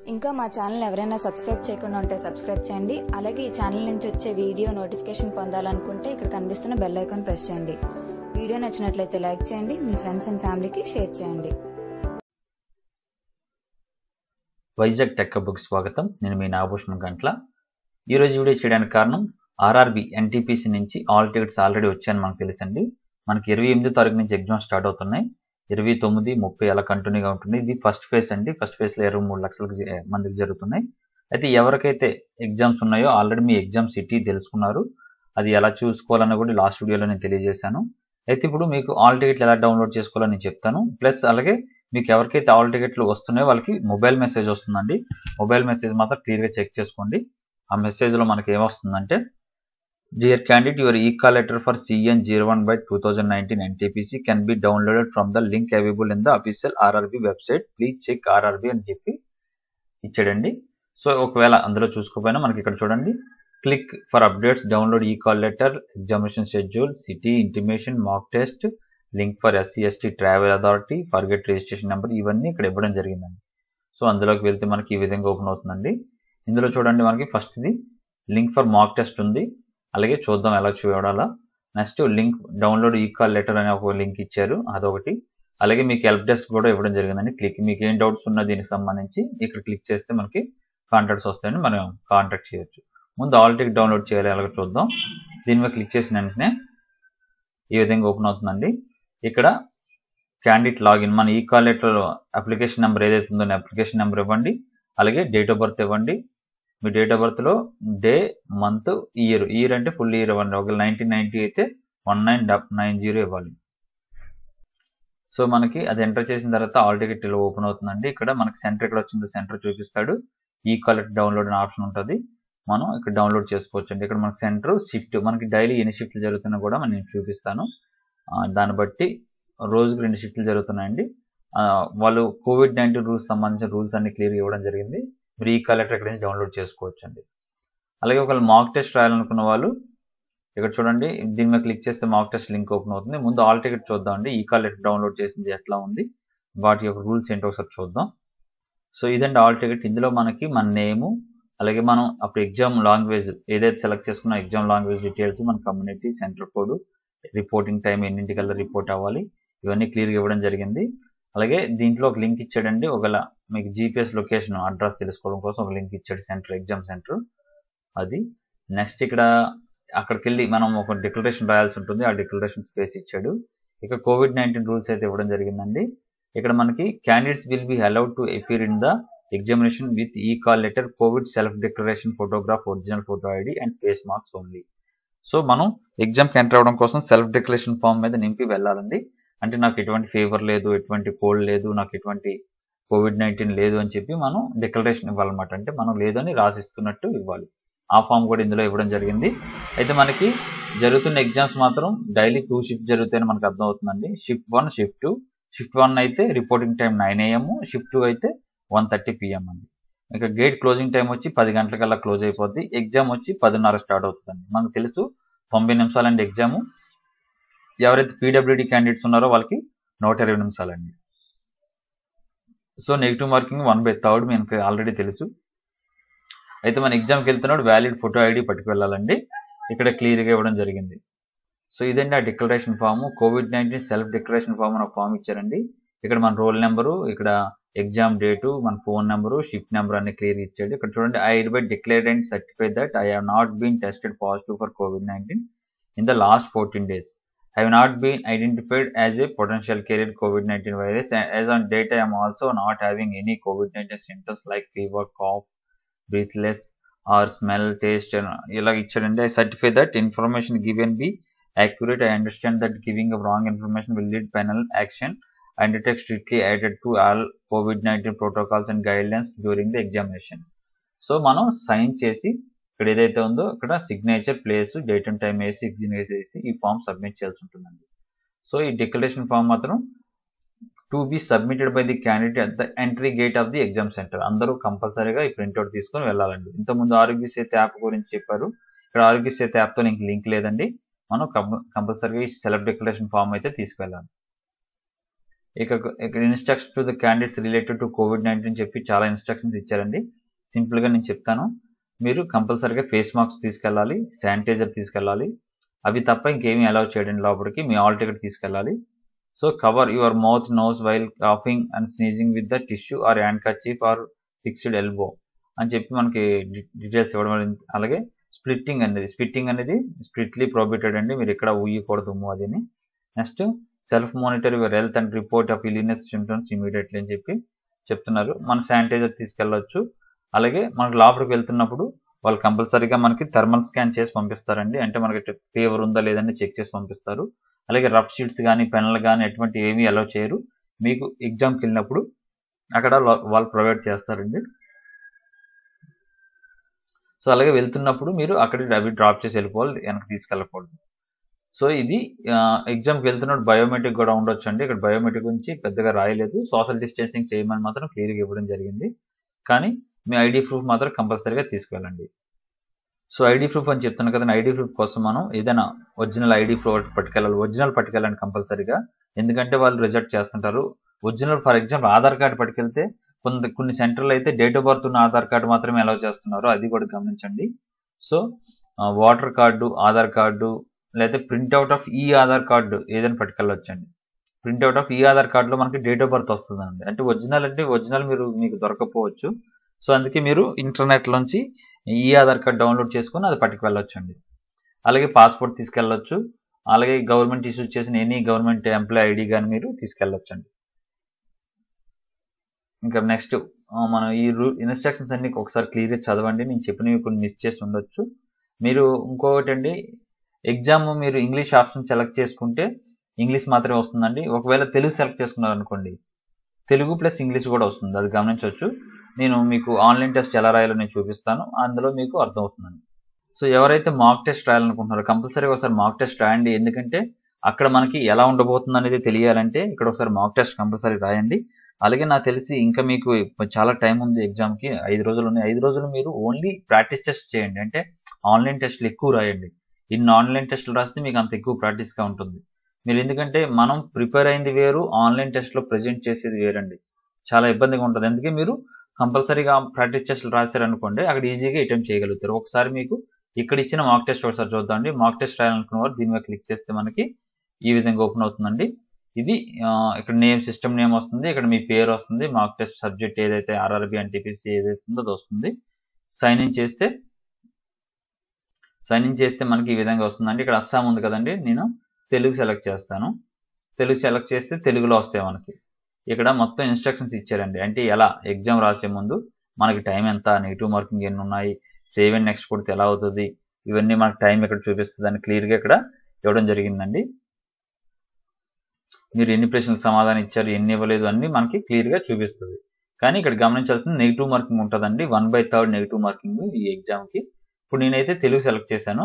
ఇంకా మా ఛానల్ ఎవరైనా సబ్స్క్రైబ్ చేయకుండా ఉంటే సబ్స్క్రైబ్ చేయండి అలాగే ఈ ఛానల్ నుంచి వచ్చే వీడియో నోటిఫికేషన్ పొందాలనుకుంటే ఇక్కడ కనిపిస్తున్న బెల్ ఐకాన్ ప్రెస్ చేయండి వీడియో నచ్చినట్లయితే లైక్ చేయండి మీ ఫ్రెండ్స్ అండ్ ఫ్యామిలీకి షేర్ చేయండి వైజాగ్ టెక్ బుక్ స్వాగతం నేను మీ నాగభూషణం గంట్ల ఈరోజు వీడియో చేయడానికి కారణం ఆర్ఆర్బి ఎన్టీపీసీ నుంచి ఆల్ టికెట్స్ ఆల్రెడీ వచ్చాయని మనకు తెలుసండి మనకి ఇరవై ఎనిమిదో తారీఖు నుంచి ఎగ్జామ్ స్టార్ట్ అవుతున్నాయి ఇరవై తొమ్మిది ముప్పై అలా కంటిన్యూగా ఉంటుంది ఇది ఫస్ట్ ఫేజ్ అండి ఫస్ట్ ఫేజ్లో ఇరవై మూడు లక్షలకు జ- మందికి జరుగుతున్నాయి అయితే ఎవరికైతే ఎగ్జామ్స్ ఉన్నాయో ఆల్రెడీ మీ ఎగ్జామ్ సిటీ తెలుసుకున్నారు అది ఎలా చూసుకోవాలన్న కూడా లాస్ట్ వీడియోలో నేను తెలియజేశాను అయితే ఇప్పుడు మీకు ఆల్ టికెట్లు ఎలా డౌన్లోడ్ చేసుకోవాలని నేను చెప్తాను ప్లస్ అలాగే మీకు ఎవరికైతే ఆల్ టికెట్లు వస్తున్నాయో వాళ్ళకి మొబైల్ మెసేజ్ వస్తుందండి మొబైల్ మెసేజ్ మాత్రం క్లియర్గా చెక్ చేసుకోండి ఆ మెసేజ్లో మనకి ఏమొస్తుందంటే dear candidate your e call letter for CEN zero one by two thousand nineteen NTPC can be downloaded from the link available in the official RRB website please check RRB అని చెప్పి ఇచ్చాడండి so ఒకవేళ అందులో చూసుకోకపోయినా మనకి ఇక్కడ చూడండి click for updates download e call letter examination schedule city intimation mock test link for SC ST travel authority forget registration number ఇవన్నీ ఇక్కడ ఇవ్వడం జరిగిందండి సో అందులోకి వెళ్తే మనకి ఈ విధంగా ఓపెన్ అవుతుందండి ఇందులో చూడండి మనకి ఫస్ట్ ఇది లింక్ ఫర్ మాక్ టెస్ట్ ఉంది అలాగే చూద్దాం ఎలా చూడాలా next link download e call letter అనే ఒక లింక్ ఇచ్చారు అదొకటి అలాగే మీకు హెల్ప్ డెస్క్ కూడా ఇవ్వడం జరిగిందండి క్లిక్ మీకు ఏం డౌట్స్ ఉన్నా దీనికి సంబంధించి ఇక్కడ క్లిక్ చేస్తే మనకి కాంటాక్ట్స్ వస్తాయని మనం కాంటాక్ట్ చేయొచ్చు ముందు ఆల్ టిక్ డౌన్లోడ్ చేయాలి అలాగే చూద్దాం దీని మీద క్లిక్ చేసిన వెంటనే ఈ విధంగా ఓపెన్ అవుతుందండి ఇక్కడ క్యాండిడేట్ లాగిన్ మన ఈ కాల్ లెటర్ అప్లికేషన్ నెంబర్ ఏదైతే ఉందో అప్లికేషన్ నెంబర్ ఇవ్వండి అలాగే డేట్ ఆఫ్ బర్త్ ఇవ్వండి మీ డేట్ ఆఫ్ బర్త్లో డే మంత్ ఇయర్ ఇయర్ అంటే ఫుల్ ఇయర్ ఇవ్వండి ఒక నైన్టీన్ నైన్టీ అయితే వన్ నైన్ నైన్ జీరో ఇవ్వాలి సో మనకి అది ఎంటర్ చేసిన తర్వాత ఆల్ టికెట్ ఇలా ఓపెన్ అవుతుందండి ఇక్కడ మనకి సెంటర్ ఇక్కడ వచ్చిందో సెంటర్ చూపిస్తాడు ఈ కలెక్ట్ డౌన్లోడ్ అనే ఆప్షన్ ఉంటుంది మనం ఇక్కడ డౌన్లోడ్ చేసుకోవచ్చు అండి ఇక్కడ మనకి సెంటర్ షిఫ్ట్ మనకి డైలీ ఎన్ని షిఫ్ట్లు జరుగుతున్నా కూడా నేను చూపిస్తాను ఆ, దాన్ని బట్టి రోజుకి రెండు షిఫ్ట్లు జరుగుతున్నాయండి ఆ, వాళ్ళు కోవిడ్ నైన్టీన్ రూల్స్ సంబంధించిన రూల్స్ అన్ని క్లియర్ ఇవ్వడం జరిగింది మీరు ఈ కలెక్టర్ ఇక్కడ నుంచి డౌన్లోడ్ చేసుకోవచ్చు అండి అలాగే ఒకవేళ మాక్ టెస్ట్ రాయాలనుకున్న వాళ్ళు ఇక్కడ చూడండి దీని మీద క్లిక్ చేస్తే మాక్ టెస్ట్ లింక్ ఓపెన్ అవుతుంది ముందు ఆల్ టికెట్ చూద్దామండి ఈ కలెక్టర్ డౌన్లోడ్ చేసింది ఎట్లా ఉంది వాటి యొక్క రూల్స్ ఏంటో ఒకసారి చూద్దాం సో ఇదండి ఆల్ టికెట్ ఇందులో మనకి మన నేము అలాగే మనం అప్పుడు ఎగ్జామ్ లాంగ్వేజ్ ఏదైతే సెలెక్ట్ చేసుకున్న ఎగ్జామ్ లాంగ్వేజ్ డీటెయిల్స్ మన community centre code reporting time ఎన్నింటికల్లా రిపోర్ట్ అవ్వాలి ఇవన్నీ క్లియర్గా ఇవ్వడం జరిగింది అలాగే దీంట్లో ఒక లింక్ ఇచ్చాడండి ఒకవేళ మీకు జీపీఎస్ లొకేషన్ అడ్రస్ తెలుసుకోవడం కోసం ఒక లింక్ ఇచ్చాడు సెంటర్ ఎగ్జామ్ సెంటర్ అది నెక్స్ట్ ఇక్కడ అక్కడికి వెళ్ళి మనం ఒక డిక్లరేషన్ రాయాల్సి ఉంటుంది ఆ డిక్లరేషన్ స్పేస్ ఇచ్చాడు ఇక కోవిడ్ నైన్టీన్ రూల్స్ అయితే ఇవ్వడం జరిగిందండి ఇక్కడ మనకి candidates will be allowed to appear in the examination with e call letter COVID self declaration photograph original photo ID and face masks only so మనం ఎగ్జామ్కి ఎంటర్ అవ్వడం కోసం సెల్ఫ్ డిక్లరేషన్ ఫామ్ మీద నింపి వెళ్ళాలండి అంటే నాకు ఎటువంటి ఫీవర్ లేదు ఎటువంటి కోల్డ్ లేదు నాకు ఎటువంటి కోవిడ్ నైన్టీన్ లేదు అని చెప్పి మనం డిక్లరేషన్ ఇవ్వాలన్నమాట అంటే మనం లేదని రాసిస్తున్నట్టు ఇవ్వాలి ఆ ఫామ్ కూడా ఇందులో ఇవ్వడం జరిగింది అయితే మనకి జరుగుతున్న ఎగ్జామ్స్ మాత్రం డైలీ టూ షిఫ్ట్ జరుగుతాయని మనకు అర్థమవుతుందండి shift one shift two shift one అయితే reporting time nine AM shift two అయితే వన్ థర్టీ పిఎం అండి ఇక గేట్ క్లోజింగ్ టైం వచ్చి పది గంటలకల్లా క్లోజ్ అయిపోద్ది ఎగ్జామ్ వచ్చి పదిన్నర స్టార్ట్ అవుతుందండి మనకు తెలుసు తొంభై నిమిషాలండి ఎగ్జామ్ ఎవరైతే పీడబ్ల్యూడి క్యాండిడేట్స్ ఉన్నారో వాళ్ళకి నూట ఇరవై నిమిషాలండి so negative marking one by third మనకి ఆల్రెడీ తెలుసు అయితే మన ఎగ్జామ్కి వెళ్తున్నాడు వ్యాలిడ్ ఫోటో ఐడి పట్టుకు వెళ్ళాలండి ఇక్కడ క్లియర్గా ఇవ్వడం జరిగింది సో ఇదండి ఆ declaration form COVID nineteen self declaration form అని ఒక ఫామ్ ఇచ్చారండి ఇక్కడ మన రోల్ నెంబరు ఇక్కడ ఎగ్జామ్ డేటు మన ఫోన్ నెంబరు షిఫ్ట్ నెంబర్ అన్ని క్లియర్ ఇచ్చాడు ఇక్కడ చూడండి I hereby declare and certify that I have not been tested positive for COVID nineteen in the last fourteen days I have not been identified as a potential carrier COVID-19 virus. As on date, I am also not having any COVID-19 symptoms like fever, cough, breathless, or smell, taste. And ఇలా ఇచ్చాడండి I certify that information given be accurate. I understand that giving of wrong information will lead penal action and it is strictly added to all COVID-19 protocols and guidelines during the examination. So మనం sign చేసి ఇక్కడ ఏదైతే ఉందో ఇక్కడ signature place date and time వేసి signature వేసి ఈ form submit చేయాల్సి ఉంటుందండి సో ఈ డిక్లరేషన్ ఫామ్ మాత్రం to be submitted by the candidate at the entry gate of the exam centre అందరూ కంపల్సరీగా ఈ ప్రింట్అవుట్ తీసుకొని వెళ్ళాలండి ఇంతకుముందు ఆరోగ్య సేతు యాప్ గురించి చెప్పారు ఇక్కడ ఆరోగ్య సేతు యాప్తో నీకు లింక్ లేదండి మనం కంపల్సరీగా ఈ సెల్ఫ్ డిక్లరేషన్ ఫామ్ అయితే తీసుకెళ్ళాలి ఇక ఇక్కడ instruction to the candidates related to COVID nineteen చెప్పి చాలా ఇన్స్ట్రక్షన్స్ ఇచ్చారండి సింపుల్గా నేను చెప్తాను మీరు కంపల్సరీగా ఫేస్ మాస్క్ తీసుకెళ్ళాలి శానిటైజర్ తీసుకెళ్ళాలి అవి తప్ప ఇంకేమీ అలౌ చేయడం లోపలికి మీ ఆల్ టికెట్ తీసుకెళ్ళాలి so cover your mouth nose while coughing and sneezing with the tissue or handkerchief or flexed elbow అని చెప్పి మనకి డీటెయిల్స్ ఇవ్వడం వల్ల- అలాగే స్ప్లిట్టింగ్ అనేది స్ప్లిట్టింగ్ అనేది స్ప్లిట్లీ ప్రోబిటెడ్ అండి మీరు ఎక్కడ ఊయకూడదు అదిని next self monitor your health and report of illness symptoms immediately అని చెప్పి చెప్తున్నారు మన శానిటైజర్ తీసుకెళ్ళొచ్చు అలాగే మనకు లోపలికి వెళ్తున్నప్పుడు వాళ్ళు కంపల్సరీగా మనకి థర్మల్ స్కాన్ చేసి పంపిస్తారండి అంటే మనకి ఫీవర్ ఉందా లేదని చెక్ చేసి పంపిస్తారు అలాగే రఫ్ షీట్స్ కానీ పెన్లు కానీ ఎటువంటి ఏమీ అలౌ చేయరు మీకు ఎగ్జామ్కి వెళ్ళినప్పుడు అక్కడ లో- వాళ్ళు ప్రొవైడ్ చేస్తారండి సో అలాగే వెళ్తున్నప్పుడు మీరు అక్కడ అవి డ్రాప్ చేసి వెళ్ళిపోవాలి వెనక్కి తీసుకెళ్ళకూడదు సో ఇది ఎగ్జామ్కి వెళ్తున్నప్పుడు బయోమెట్రిక్ కూడా ఉండొచ్చు అండి ఇక్కడ బయోమెట్రిక్ గురించి పెద్దగా రాయలేదు సోషల్ డిస్టెన్సింగ్ చేయమని మాత్రం క్లియర్గా ఇవ్వడం జరిగింది కానీ మీ ఐడి ప్రూఫ్ మాత్రం కంపల్సరీగా తీసుకెళ్ళండి సో ఐడి ప్రూఫ్ అని చెప్తున్నాను కదా ఐడి ప్రూఫ్ కోసం మనం ఏదైనా ఒరిజినల్ ఐడి ప్రూఫ్ పట్టుకెళ్ళాలి ఒరిజినల్ పట్టుకెళ్ళండి కంపల్సరీగా ఎందుకంటే వాళ్ళు రిజెక్ట్ చేస్తుంటారు original for example Aadhaar card పట్టుకెళ్తే కొంత కొన్ని సెంటర్లు అయితే డేట్ ఆఫ్ బర్త్ ఉన్న ఆధార్ కార్డు మాత్రమే అలౌ చేస్తున్నారు అది కూడా గమనించండి so voter card Aadhaar card లేకపోతే printout of e Aadhaar card ఏదైనా పట్టుకెళ్ళొచ్చండి ప్రింట్అవుట్ ఆఫ్ ఈ ఆధార్ కార్డులో మనకి డేట్ ఆఫ్ బర్త్ వస్తుందండి అంటే ఒరిజినల్ అంటే ఒరిజినల్ మీరు మీకు దొరకపోవచ్చు సో అందుకే మీరు ఇంటర్నెట్ నుంచి ఈ ఆధార్ కార్డ్ డౌన్లోడ్ చేసుకొని అది పట్టుకు వెళ్ళొచ్చండి అలాగే పాస్పోర్ట్ తీసుకెళ్ళొచ్చు అలాగే గవర్నమెంట్ ఇష్యూ చేసిన ఎనీ గవర్నమెంట్ ఎంప్లాయ్ ఐడి కానీ మీరు తీసుకెళ్ళొచ్చండి ఇంకా నెక్స్ట్ మనం ఈ రూ ఇన్స్ట్రక్షన్స్ అన్ని ఒకసారి క్లియర్గా చదవండి నేను చెప్పినవి కొన్ని మిస్ చేసి ఉండొచ్చు మీరు ఇంకొకటి అండి ఎగ్జామ్ మీరు ఇంగ్లీష్ ఆప్షన్ సెలెక్ట్ చేసుకుంటే ఇంగ్లీష్ మాత్రమే వస్తుందండి ఒకవేళ తెలుగు సెలెక్ట్ చేసుకున్నారు అనుకోండి తెలుగు ప్లస్ ఇంగ్లీష్ కూడా వస్తుంది అది గమనించవచ్చు నేను మీకు ఆన్లైన్ టెస్ట్ ఎలా రాయాలో నేను చూపిస్తాను అందులో మీకు అర్థమవుతుందండి సో ఎవరైతే మాక్ టెస్ట్ రాయాలనుకుంటున్నారో కంపల్సరీగా ఒకసారి మాక్ టెస్ట్ రాయండి ఎందుకంటే అక్కడ మనకి ఎలా ఉండబోతుంది అనేది తెలియాలంటే ఇక్కడ ఒకసారి మాక్ టెస్ట్ కంపల్సరీ రాయండి అలాగే నాకు తెలిసి ఇంకా మీకు చాలా టైం ఉంది ఎగ్జామ్కి ఐదు రోజులు ఉన్నాయి ఐదు రోజులు మీరు ఓన్లీ ప్రాక్టీస్ టెస్ట్ చేయండి అంటే ఆన్లైన్ టెస్ట్లు ఎక్కువ రాయండి ఇన్ని ఆన్లైన్ టెస్టులు రాస్తే మీకు అంత ఎక్కువ ప్రాక్టీస్గా ఉంటుంది మీరు ఎందుకంటే మనం ప్రిపేర్ అయింది వేరు ఆన్లైన్ టెస్ట్లో ప్రజెంట్ చేసేది వేరండి చాలా ఇబ్బందిగా ఉంటుంది అందుకే మీరు కంపల్సరీగా ప్రాక్టీస్ టెస్ట్లు రాశారనుకోండి అక్కడ ఈజీగా అటెంప్ట్ చేయగలుగుతారు ఒకసారి మీకు ఇక్కడ ఇచ్చిన మాక్ టెస్ట్ ఒకసారి చూద్దామండి మాక్ టెస్ట్ రాయాలనుకున్న వారు దీని మీద క్లిక్ చేస్తే మనకి ఈ విధంగా ఓపెన్ అవుతుందండి ఇది ఇక్కడ నేమ్ సిస్టమ్ నేమ్ వస్తుంది ఇక్కడ మీ పేరు వస్తుంది మాక్ టెస్ట్ సబ్జెక్ట్ ఏదైతే ఆర్ఆర్బి ఎన్టీపీసీ ఏదైతే ఉందో అది వస్తుంది సైన్ ఇన్ చేస్తే సైన్ ఇన్ చేస్తే మనకి ఈ విధంగా వస్తుందండి ఇక్కడ అస్సాం ఉంది కదండి నేను తెలుగు సెలెక్ట్ చేస్తాను తెలుగు సెలెక్ట్ చేస్తే తెలుగులో వస్తాయి మనకి ఇక్కడ మొత్తం ఇన్స్ట్రక్షన్స్ ఇచ్చారండి అంటే ఎలా ఎగ్జామ్ రాసే ముందు మనకి టైం ఎంత నెగిటివ్ మార్కింగ్ ఎన్ని ఉన్నాయి సేవ్ అండ్ నెక్స్ట్ కొడితే ఎలా అవుతుంది ఇవన్నీ మనకి టైం ఇక్కడ చూపిస్తుంది అని క్లియర్గా ఇక్కడ ఇవ్వడం జరిగిందండి మీరు ఎన్ని ప్రశ్నలకు సమాధానం ఇచ్చారు ఎన్ని ఇవ్వలేదు అన్ని మనకి క్లియర్గా చూపిస్తుంది కానీ ఇక్కడ గమనించాల్సింది నెగిటివ్ మార్కింగ్ ఉంటుందండి one by third negative marking ఈ ఎగ్జామ్కి ఇప్పుడు నేనైతే తెలుగు సెలెక్ట్ చేశాను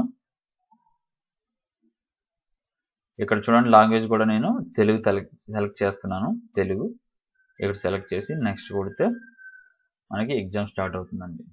ఇక్కడ చూడండి లాంగ్వేజ్ కూడా నేను తెలుగు సెలెక్ట్ చేస్తున్నాను తెలుగు ఇక్కడ సెలెక్ట్ చేసి నెక్స్ట్ కొడితే మనకి ఎగ్జామ్ స్టార్ట్ అవుతుందండి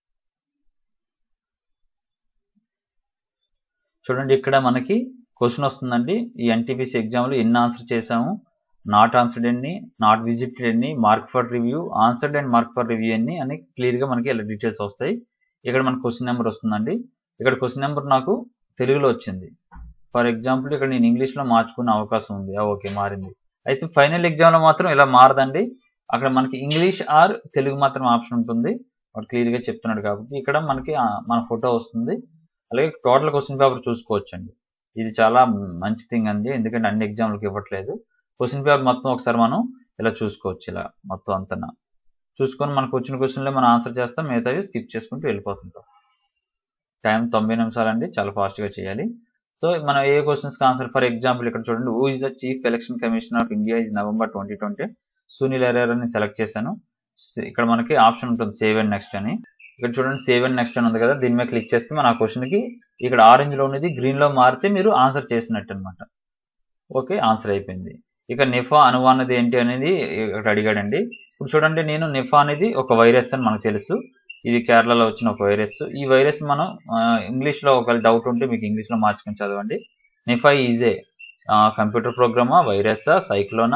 చూడండి ఇక్కడ మనకి క్వశ్చన్ వస్తుందండి ఈ ఎన్టీపీసీ ఎగ్జామ్లో ఎన్ని ఆన్సర్ చేసాము నాట్ ఆన్సర్డ్ ఎన్ని నాట్ విజిటెడ్ ఎన్ని mark for review answered and mark for review ఎన్ని అని క్లియర్గా మనకి ఇలా డీటెయిల్స్ వస్తాయి ఇక్కడ మనకు క్వశ్చన్ నెంబర్ వస్తుందండి ఇక్కడ క్వశ్చన్ నెంబర్ నాకు తెలుగులో వచ్చింది ఫర్ ఎగ్జాంపుల్ ఇక్కడ నేను ఇంగ్లీష్లో మార్చుకునే అవకాశం ఉంది ఓకే మారింది అయితే ఫైనల్ ఎగ్జామ్లో మాత్రం ఇలా మారదండి అక్కడ మనకి ఇంగ్లీష్ ఆర్ తెలుగు మాత్రం ఆప్షన్ ఉంటుంది వాడు క్లియర్గా చెప్తున్నాడు కాబట్టి ఇక్కడ మనకి మన ఫోటో వస్తుంది అలాగే టోటల్ క్వశ్చన్ పేపర్ చూసుకోవచ్చు అండి ఇది చాలా మంచి థింగ్ అండి ఎందుకంటే అన్ని ఎగ్జామ్లకు ఇవ్వట్లేదు క్వశ్చన్ పేపర్ మొత్తం ఒకసారి మనం ఇలా చూసుకోవచ్చు ఇలా మొత్తం అంతా చూసుకొని మనకు వచ్చిన క్వశ్చన్లే మనం ఆన్సర్ చేస్తాం మిగతావి స్కిప్ చేసుకుంటూ వెళ్ళిపోతుంటాం టైం తొంభై నిమిషాలండి చాలా ఫాస్ట్గా చేయాలి సో మనం ఏ క్వశ్చన్స్కి ఆన్సర్ ఫర్ ఎగ్జాంపుల్ ఇక్కడ చూడండి who is the chief election commission of India is November twenty twenty Sunil Arora అని సెలెక్ట్ చేశాను ఇక్కడ మనకి ఆప్షన్ ఉంటుంది సేవ్ అండ్ నెక్స్ట్ అని ఇక్కడ చూడండి సేవ్ అండ్ నెక్స్ట్ అని ఉంది కదా దీని మీద క్లిక్ చేస్తే మన ఆ క్వశ్చన్కి ఇక్కడ ఆరెంజ్లో ఉన్నది గ్రీన్లో మారితే మీరు ఆన్సర్ చేసినట్టు అనమాట ఓకే ఆన్సర్ అయిపోయింది ఇక నిఫా అనువా అనేది ఏంటి అనేది ఇక్కడ అడిగాడండి ఇప్పుడు చూడండి నేను నిఫా అనేది ఒక వైరస్ అని మనకు తెలుసు ఇది కేరళలో వచ్చిన ఒక వైరస్ ఈ వైరస్ మనం ఇంగ్లీష్లో ఒకవేళ డౌట్ ఉంటే మీకు ఇంగ్లీష్లో మార్చుకొని చదవండి నిఫా ఈజ్ ఏ కంప్యూటర్ ప్రోగ్రామా వైరసా సైక్లోనా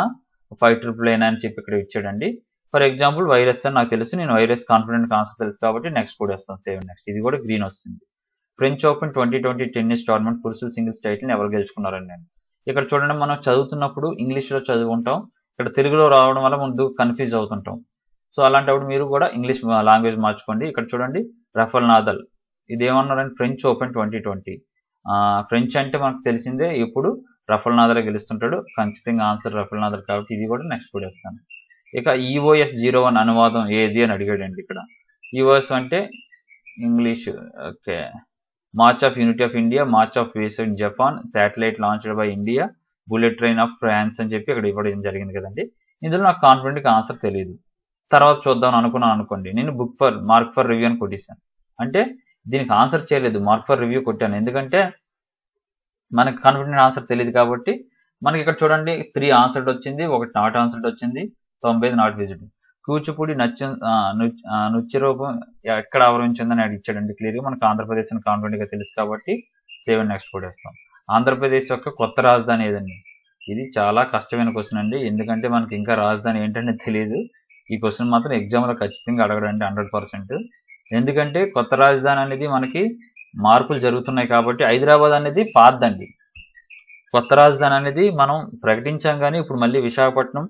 ఫైవ్ ట్రిపుల్ నైన్ అని చెప్పి ఇక్కడ ఇచ్చాడండి ఫర్ ఎగ్జాంపుల్ వైరస్ అని నాకు తెలుసు నేను వైరస్ కాన్ఫిడెంట్ ఆన్సర్ తెలుసు కాబట్టి నెక్స్ట్ కూడా వస్తాను సేవ్ నెక్స్ట్ ఇది కూడా గ్రీన్ వస్తుంది French Open twenty twenty tennis tournament పురుషుల సింగిల్స్ టైటిల్ని ఎవరు గెలుచుకున్నారని నేను ఇక్కడ చూడండి మనం చదువుతున్నప్పుడు ఇంగ్లీష్లో చదువుకుంటాం ఇక్కడ తెలుగులో రావడం వల్ల ముందు కన్ఫ్యూజ్ అవుతుంటాం సో అలాంటప్పుడు మీరు కూడా ఇంగ్లీష్ లాంగ్వేజ్ మార్చుకోండి ఇక్కడ చూడండి రఫల్ నాదల్ ఇది ఏమన్నారంటే French Open twenty twenty French అంటే మనకు తెలిసిందే ఇప్పుడు రఫల్ నాదల్ గెలుస్తుంటాడు ఖచ్చితంగా ఆన్సర్ రఫల్ నాదల్ కాబట్టి ఇది కూడా నెక్స్ట్ కూడా వేస్తాను ఇక ఈఓఎస్ జీరో వన్ అనువాదం ఏది అని అడిగాడండి ఇక్కడ ఈఓఎస్ అంటే English okay March of Unity of India March of ways in Japan satellite launched by India bullet train of France అని చెప్పి ఇక్కడ ఇవ్వడం జరిగింది కదండి ఇందులో నాకు కాన్ఫిడెంట్గా ఆన్సర్ తెలియదు తర్వాత చూద్దాం అనుకున్నాను అనుకోండి నేను book for mark for review అని కొట్టేశాను అంటే దీనికి ఆన్సర్ చేయలేదు మార్క్ ఫర్ రివ్యూ కొట్టాను ఎందుకంటే మనకి కాన్ఫిడెంట్ ఆన్సర్ తెలియదు కాబట్టి మనకి ఇక్కడ చూడండి త్రీ ఆన్సర్ వచ్చింది ఒకటి నాట్ ఆన్సర్ వచ్చింది తొంభై నాట్ విజిట్ కూచిపూడి నచ్చ నృత్య రూపం ఎక్కడ ఆవరించిందని అడిగి ఇచ్చాడండి క్లియర్గా మనకు ఆంధ్రప్రదేశ్ అని కాన్ఫిడెంట్గా తెలుసు కాబట్టి సేవ్ నెక్స్ట్ కూడా వేస్తాం ఆంధ్రప్రదేశ్ యొక్క కొత్త రాజధాని ఏదండి ఇది చాలా కష్టమైన క్వశ్చన్ అండి ఎందుకంటే మనకి ఇంకా రాజధాని ఏంటంటే తెలియదు ఈ క్వశ్చన్ మాత్రం ఎగ్జామ్లో ఖచ్చితంగా అడగడండి హండ్రెడ్ పర్సెంట్ ఎందుకంటే కొత్త రాజధాని అనేది మనకి మార్పులు జరుగుతున్నాయి కాబట్టి హైదరాబాద్ అనేది పాతదండి కొత్త రాజధాని అనేది మనం ప్రకటించాం కానీ ఇప్పుడు మళ్ళీ విశాఖపట్నం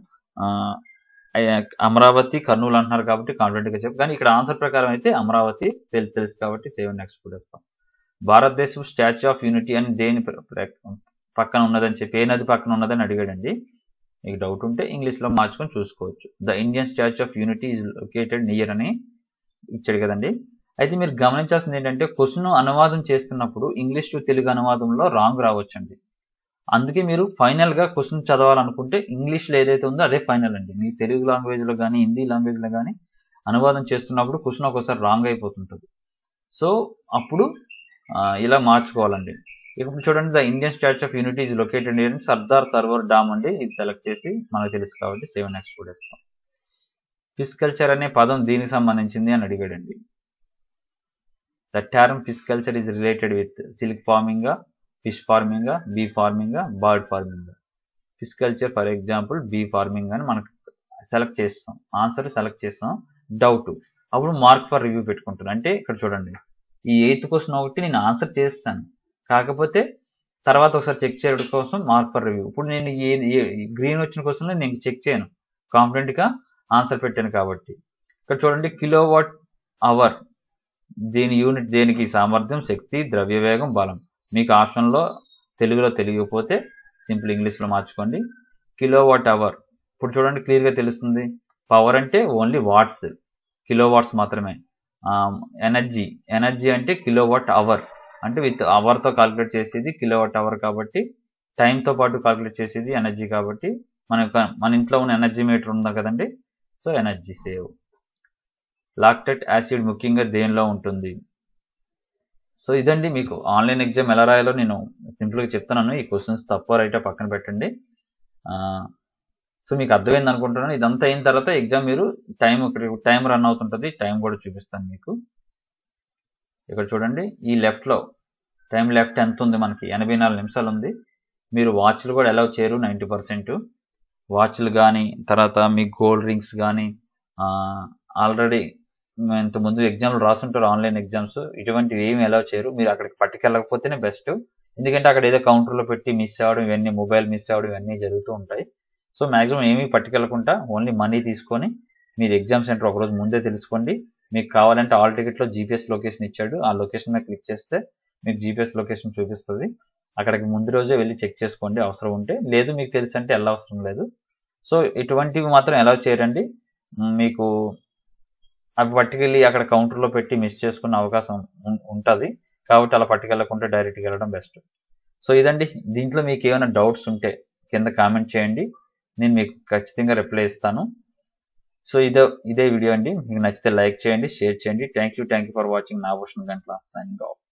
అమరావతి కర్నూలు అంటున్నారు కాబట్టి కాన్ఫిడెంట్గా చెప్పు కానీ ఇక్కడ ఆన్సర్ ప్రకారం అయితే అమరావతి తెలుసు తెలుసు కాబట్టి సేవ్ నెక్స్ట్ కూడా ఇస్తాం భారతదేశం స్టాచ్యూ ఆఫ్ యూనిటీ అని దేని పక్కన ఉన్నదని చెప్పి ఏ నది పక్కన ఉన్నదని అడిగాడండి మీకు డౌట్ ఉంటే ఇంగ్లీష్లో మార్చుకొని చూసుకోవచ్చు the Indian Statue of Unity is located near అని ఇచ్చాడు కదండి అయితే మీరు గమనించాల్సింది ఏంటంటే క్వశ్చన్ అనువాదం చేస్తున్నప్పుడు ఇంగ్లీష్ టు తెలుగు అనువాదంలో రాంగ్ రావచ్చండి అందుకే మీరు ఫైనల్గా క్వశ్చన్ చదవాలనుకుంటే ఇంగ్లీష్లో ఏదైతే ఉందో అదే ఫైనల్ అండి మీ తెలుగు లాంగ్వేజ్లో కానీ హిందీ లాంగ్వేజ్లో కానీ అనువాదం చేస్తున్నప్పుడు క్వశ్చన్ ఒకసారి రాంగ్ అయిపోతుంటుంది సో అప్పుడు ఇలా మార్చుకోవాలండి ఇప్పుడు చూడండి the Indian Statue of Unity is located in Sardar Sarovar dam అండి ఇది సెలెక్ట్ చేసి మనకు తెలుసు కాబట్టి సెవెన్ నెక్స్ట్ కూడా ఇస్తాం ఫిస్కల్చర్ అనే పదం దీనికి సంబంధించింది అని అడిగాడండి the term pisciculture is related with silk farming fish farming bee farming bird farming pisciculture for example bee farming అని మనకు సెలెక్ట్ చేస్తాం ఆన్సర్ సెలెక్ట్ చేస్తాం డౌట్ అప్పుడు మార్క్ ఫర్ రివ్యూ పెట్టుకుంటాను అంటే ఇక్కడ చూడండి ఈ ఎయిత్ క్వశ్చన్ ఒకటి నేను ఆన్సర్ చేస్తాను కాకపోతే తర్వాత ఒకసారి చెక్ చేయడం కోసం మార్క్ ఫర్ రివ్యూ ఇప్పుడు నేను ఏ గ్రీన్ వచ్చిన క్వశ్చన్ నేను చెక్ చేయను కాన్ఫిడెంట్గా ఆన్సర్ పెట్టాను కాబట్టి ఇక్కడ చూడండి కిలో వాట్ అవర్ దీని యూనిట్ దేనికి సామర్థ్యం శక్తి ద్రవ్యవేగం బలం మీకు ఆప్షన్లో తెలుగులో తెలియకపోతే సింపుల్ ఇంగ్లీష్లో మార్చుకోండి కిలో వాట్ అవర్ ఇప్పుడు చూడండి క్లియర్గా తెలుస్తుంది పవర్ అంటే ఓన్లీ వాట్స్ కిలో వాట్స్ మాత్రమే ఎనర్జీ ఎనర్జీ అంటే కిలో వాట్ అవర్ అంటే విత్ అవర్తో కాలిక్యులేట్ చేసేది కిలో వాట్ అవర్ కాబట్టి టైంతో పాటు కాలిక్యులేట్ చేసేది ఎనర్జీ కాబట్టి మన మన ఇంట్లో ఉన్న ఎనర్జీ మీటర్ ఉందా కదండి so energy save lactic acid ముఖ్యంగా దేనిలో ఉంటుంది సో ఇదండి మీకు ఆన్లైన్ ఎగ్జామ్ ఎలా రాయాలో నేను సింపుల్గా చెప్తున్నాను ఈ క్వశ్చన్స్ తప్ప రైటా పక్కన పెట్టండి సో మీకు అర్థమైంది అనుకుంటున్నాను ఇదంతా అయిన తర్వాత ఎగ్జామ్ మీరు టైం ఇక్కడ టైం రన్ అవుతుంటుంది టైం కూడా చూపిస్తాను మీకు ఇక్కడ చూడండి ఈ లెఫ్ట్లో టైం లెఫ్ట్ ఎంత ఉంది మనకి ఎనభై నాలుగు నిమిషాలు ఉంది మీరు వాచ్లు కూడా అలౌ చేయరు నైంటీ పర్సెంట్ వాచ్లు కానీ తర్వాత మీ గోల్డ్ రింగ్స్ కానీ ఆల్రెడీ ఇంతకుముందు ఎగ్జామ్లు రాసుంటారు ఆన్లైన్ ఎగ్జామ్స్ ఇటువంటివి ఏమి అలౌ చేయరు మీరు అక్కడికి పట్టుకెళ్ళకపోతేనే బెస్ట్ ఎందుకంటే అక్కడ ఏదో కౌంటర్లో పెట్టి మిస్ అవ్వడం ఇవన్నీ మొబైల్ మిస్ అవ్వడం ఇవన్నీ జరుగుతూ ఉంటాయి సో మ్యాక్సిమం ఏమీ పట్టుకెళ్ళకుండా ఓన్లీ మనీ తీసుకొని మీరు ఎగ్జామ్ సెంటర్ ఒకరోజు ముందే తెలుసుకోండి మీకు కావాలంటే ఆల్ టికెట్లో జీపీఎస్ లొకేషన్ ఇచ్చాడు ఆ లొకేషన్ మీద క్లిక్ చేస్తే మీకు జీపీఎస్ లొకేషన్ చూపిస్తుంది అక్కడికి ముందు రోజే వెళ్ళి చెక్ చేసుకోండి అవసరం ఉంటే లేదు మీకు తెలిసి అంటే వెళ్ళవసరం లేదు సో ఇటువంటివి మాత్రం ఎలా చేయరండి మీకు అవి పట్టుకెళ్ళి అక్కడ కౌంటర్లో పెట్టి మిస్ చేసుకున్న అవకాశం ఉంటుంది కాబట్టి అలా పట్టుకెళ్ళకుండా డైరెక్ట్గా వెళ్ళడం బెస్ట్ సో ఇదండి దీంట్లో మీకు ఏమైనా డౌట్స్ ఉంటే కింద కామెంట్ చేయండి నేను మీకు ఖచ్చితంగా రిప్లై ఇస్తాను సో ఇదే ఇదే వీడియో అండి మీకు నచ్చితే లైక్ చేయండి షేర్ చేయండి thank you thank you for watching నాభూషణ్ గంటల సైనింగ్ ఆఫ్